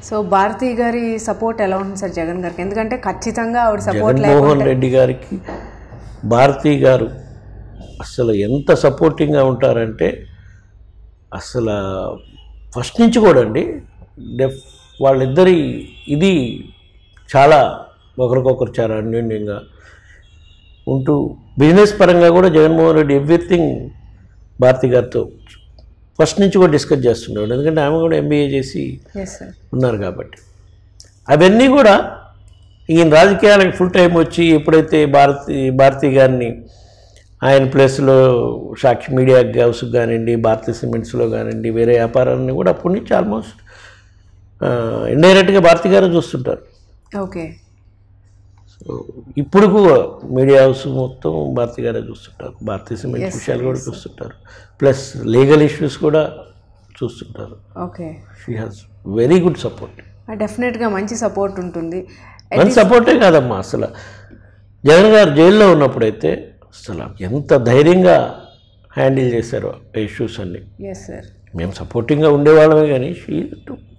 so Bharati గారి support ఎలా ఉంటుంది సార్ జగన్ గారికి ఎందుకంటే ఖచ్చితంగా ఆవిడ సపోర్ట్ జగన్మోహన్ రెడ్డి గారికి భారతి గారు అసలు ఎంత సపోర్టింగ్గా ఉంటారంటే అసలు ఫస్ట్ నుంచి కూడా అండి డెఫ్ వాళ్ళిద్దరి ఇది చాలా ఒకరికొకరు చాలా అన్యోన్యంగా ఉంటూ బిజినెస్ పరంగా కూడా జగన్మోహన్ రెడ్డి ఎవ్రీథింగ్ భారతి గారితో ఫస్ట్ నుంచి కూడా డిస్కస్ చేస్తుండేవాడు ఎందుకంటే ఆమె కూడా ఎంబీఏ చేసి ఎస్ సార్ ఉన్నారు కాబట్టి అవన్నీ కూడా ఈయన రాజకీయాలకు ఫుల్ టైం వచ్చి ఎప్పుడైతే భారతి భారతి గారిని ఆయన ప్లేస్లో సాక్షి మీడియా హౌస్కి కానివ్వండి భారతీయ సిమెంట్స్లో కానివ్వండి వేరే వ్యాపారాన్ని కూడా అప్పటి నుంచి ఆల్మోస్ట్ ఇండైరెక్ట్గా భారతి గారు చూస్తుంటారు ఓకే సో ఇప్పుడు కూడా మీడియా హౌస్ మొత్తం భారతి గారే చూస్తుంటారు భారతీయ సిమెంట్ విషయాలు కూడా చూస్తుంటారు ప్లస్ లీగల్ ఇష్యూస్ కూడా చూస్తుంటారు okay she has very good support డెఫినెట్గా మంచి సపోర్ట్ ఉంటుంది మన సపోర్టే కాదమ్మా అసలు జగన్ గారు జైల్లో ఉన్నప్పుడైతే అసలు ఎంత ధైర్యంగా హ్యాండిల్ చేశారు ఆ ఇష్యూస్ అన్ని ఎస్ సార్ మేము సపోర్టింగ్గా ఉండేవాళ్ళమే కానీ షీ